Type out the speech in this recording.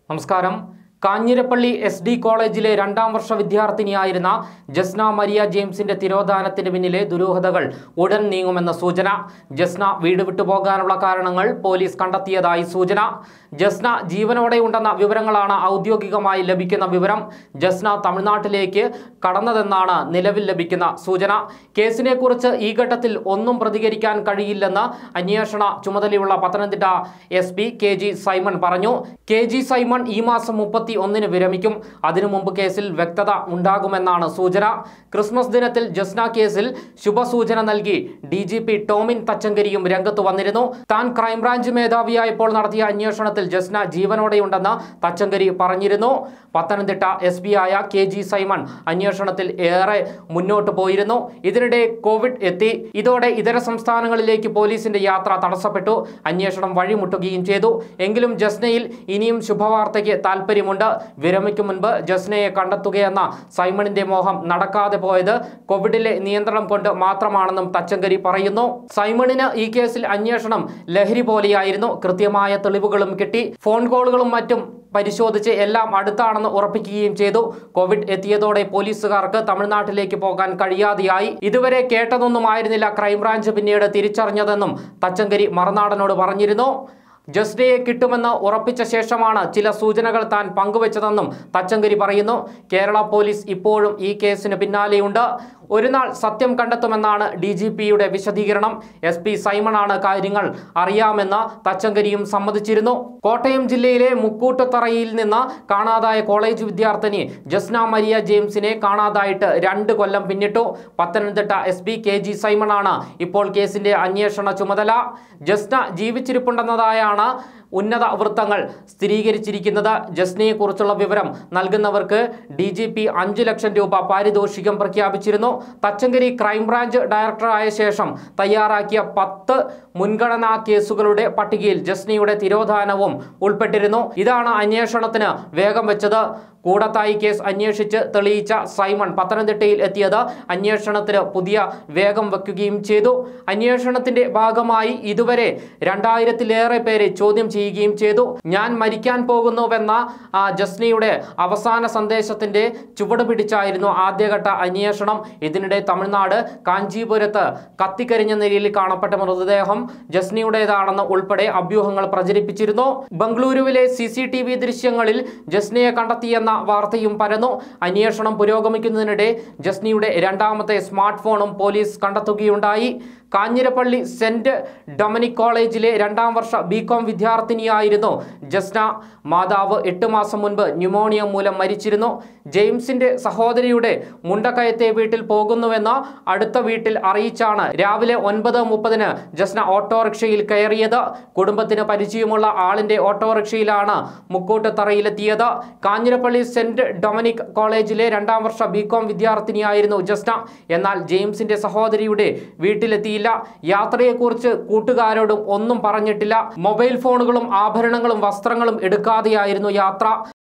നമസ്കാരം Kanjirappally S D കോളേജിലെ രണ്ടാം വർഷ വിദ്യാർത്ഥിനിയായിരുന്ന ജസ്ന മരിയ ജെയിംസിന്റെ തിരോധാനത്തിന് പിന്നിലെ ദുരൂഹതകൾ ഉടൻ നീങ്ങുമെന്ന സൂചന ജസ്ന വീട് വിട്ടുപോകാനുള്ള കാരണങ്ങൾ പോലീസ് കണ്ടെത്തിയതായി സൂചന ജസ്ന ജീവനോടെ ഉണ്ടെന്ന വിവരങ്ങളാണ് ഔദ്യോഗികമായി ലഭിക്കുന്ന വിവരം ജസ്ന തമിഴ്നാട്ടിലേക്ക് കടന്നതെന്നാണ് നിലവിൽ ലഭിക്കുന്ന സൂചന കേസിനെ കുറിച്ച് ഈ ഘട്ടത്തിൽ ഒന്നും പ്രതികരിക്കാൻ കഴിയില്ലെന്ന് അന്വേഷണ ചുമതലയുള്ള Pathanamthitta S P K G Simon പറഞ്ഞു കെ ജി സൈമൺ ഈ മാസം മുപ്പത്തി ഒന്നിന് വിരമിക്കും അതിനു മുമ്പ് കേസിൽ വ്യക്തത ഉണ്ടാകുമെന്നാണ് സൂചന ക്രിസ്മസ് ദിനത്തിൽ ജസ്ന കേസിൽ ശുഭസൂചന നൽകി ഡി ജി പി ടോമിൻ തച്ചങ്കരിയും രംഗത്ത് വന്നിരുന്നു താൻ ക്രൈംബ്രാഞ്ച് മേധാവിയായപ്പോൾ നടത്തിയ അന്വേഷണത്തിൽ ജസ്ന ജീവനോടെയുണ്ടെന്ന് തച്ചങ്കരി പറഞ്ഞിരുന്നു പത്തനംതിട്ട എസ് പി ആയ കെ ജി സൈമൺ അന്വേഷണത്തിൽ ഏറെ മുന്നോട്ട് പോയിരുന്നു ഇതിനിടെ കോവിഡ് എത്തി ഇതോടെ ഇതര സംസ്ഥാനങ്ങളിലേക്ക് പോലീസിന്റെ യാത്ര തടസ്സപ്പെട്ടു അന്വേഷണം വഴിമുട്ടുകയും ചെയ്തു എങ്കിലും ജസ്നയിൽ ഇനിയും ശുഭവാർത്തയ്ക്ക് താല്പര്യമുണ്ട് വിരമിക്കും മുൻപ് ജസ്നയെ കണ്ടെത്തുകയെന്ന സൈമണിന്റെ മോഹം നടക്കാതെ പോയത് കോവിഡിലെ നിയന്ത്രണം കൊണ്ട് മാത്രമാണെന്നും തച്ചങ്കരി പറയുന്നു സൈമണിന് ഈ കേസിൽ അന്വേഷണം ലഹരി പോലെയായിരുന്നു കൃത്യമായ തെളിവുകളും കിട്ടി ഫോൺ കോളുകളും മറ്റും പരിശോധിച്ച് എല്ലാം അടുത്താണെന്ന് ഉറപ്പിക്കുകയും ചെയ്തു കോവിഡ് എത്തിയതോടെ പോലീസുകാർക്ക് തമിഴ്നാട്ടിലേക്ക് പോകാൻ കഴിയാതെയായി ഇതുവരെ കേട്ടതൊന്നും ആയിരുന്നില്ല ക്രൈംബ്രാഞ്ച് പിന്നീട് തിരിച്ചറിഞ്ഞതെന്നും തച്ചങ്കരി മറുനാടനോട് പറഞ്ഞിരുന്നു ജസ്ഡയെ കിട്ടുമെന്ന് ഉറപ്പിച്ച ശേഷമാണ് ചില സൂചനകൾ താൻ പങ്കുവച്ചതെന്നും തച്ചങ്കരി പറയുന്നു കേരള പോലീസ് ഇപ്പോഴും ഈ കേസിന് പിന്നാലെയുണ്ട് ഒരു നാൾ സത്യം കണ്ടെത്തുമെന്നാണ് ഡി ജി പിയുടെ വിശദീകരണം എസ് പി സൈമണാണ് കാര്യങ്ങൾ അറിയാമെന്ന് തച്ചങ്കരിയും സമ്മതിച്ചിരുന്നു കോട്ടയം ജില്ലയിലെ മുക്കൂട്ടുത്തറയിൽ നിന്ന് കാണാതായ കോളേജ് വിദ്യാർത്ഥിനി ജസ്ന മരിയ ജെയിംസിനെ കാണാതായിട്ട് രണ്ട് കൊല്ലം പിന്നിട്ടു Pathanamthitta S P K G സൈമണാണ് ഇപ്പോൾ കേസിന്റെ അന്വേഷണ ചുമതല ജസ്ന ജീവിച്ചിരിപ്പുണ്ടെന്നതായാണ് ഉന്നത വൃത്തങ്ങൾ സ്ഥിരീകരിച്ചിരിക്കുന്നത് ജസ്നയെക്കുറിച്ചുള്ള വിവരം നൽകുന്നവർക്ക് ഡി ജി പി അഞ്ചു ലക്ഷം രൂപ പാരിതോഷികം പ്രഖ്യാപിച്ചിരുന്നു തച്ചങ്കരി ക്രൈംബ്രാഞ്ച് ഡയറക്ടറായ ശേഷം തയ്യാറാക്കിയ പത്ത് മുൻഗണനാ കേസുകളുടെ പട്ടികയിൽ ജസ്നയുടെ തിരോധാനവും ഉൾപ്പെട്ടിരുന്നു ഇതാണ് അന്വേഷണത്തിന് വേഗം വെച്ചത് കൂടത്തായി കേസ് അന്വേഷിച്ച് തെളിയിച്ച സൈമൺ പത്തനംതിട്ടയിൽ എത്തിയത് അന്വേഷണത്തിന് പുതിയ വേഗം വെക്കുകയും ചെയ്തു അന്വേഷണത്തിന്റെ ഭാഗമായി ഇതുവരെ രണ്ടായിരത്തിലേറെ പേരെ ചോദ്യം ചെയ്യുകയും ചെയ്തു ഞാൻ മരിക്കാൻ പോകുന്നുവെന്ന ആ, ജസ്നയുടെ അവസാന സന്ദേശത്തിന്റെ ചുവട് പിടിച്ചായിരുന്നു ആദ്യഘട്ട അന്വേഷണം ഇതിനിടെ തമിഴ്നാട് കാഞ്ചീപുരത്ത് കത്തിക്കരിഞ്ഞ നിലയിൽ കാണപ്പെട്ട മൃതദേഹം ജസ്നയുടേതാണെന്ന് ഉൾപ്പെടെ അഭ്യൂഹങ്ങൾ പ്രചരിപ്പിച്ചിരുന്നു ബംഗളൂരുവിലെ സി സി ടി വി ദൃശ്യങ്ങളിൽ ജസ്നയെ കണ്ടെത്തിയെന്ന വാർത്തയും പരന്നു അന്വേഷണം പുരോഗമിക്കുന്നതിനിടെ ജസ്നയുടെ രണ്ടാമത്തെ സ്മാർട്ട് ഫോണും പോലീസ് കണ്ടെത്തുകയുണ്ടായി കാഞ്ഞിരപ്പള്ളി സെന്റ് ഡൊമിനിക് കോളേജിലെ രണ്ടാം വർഷ ബികോം വിദ്യാർത്ഥിനിയായിരുന്നു ജസ്ന മാതാവ് എട്ട് മാസം മുൻപ് ന്യൂമോണിയ മൂലം മരിച്ചിരുന്നു ജെയിംസിന്റെ സഹോദരിയുടെ മുണ്ടക്കയത്തെ വീട്ടിൽ പോകുന്നുവെന്ന് അടുത്ത വീട്ടിൽ അറിയിച്ചാണ് രാവിലെ ഒൻപത് മുപ്പതിന് ജസ്ന ഓട്ടോറിക്ഷയിൽ കയറിയത് കുടുംബത്തിന് പരിചയമുള്ള ആളിന്റെ ഓട്ടോറിക്ഷയിലാണ് മുക്കൂട്ടുതറയിലെത്തിയത് കാഞ്ഞിരപ്പള്ളി സെന്റ് ഡൊമിനിക് കോളേജിലെ രണ്ടാം വർഷ ബികോം വിദ്യാർത്ഥിനിയായിരുന്നു ജസ്ന എന്നാൽ ജെയിംസിന്റെ സഹോദരിയുടെ വീട്ടിലെത്തിയില്ല യാത്രയെക്കുറിച്ച് കൂട്ടുകാരോടും ഒന്നും പറഞ്ഞിട്ടില്ല മൊബൈൽ ഫോണുകളും ആഭരണങ്ങളും വസ്ത്രങ്ങളും എടുക്കാതെയായിരുന്നു യാത്ര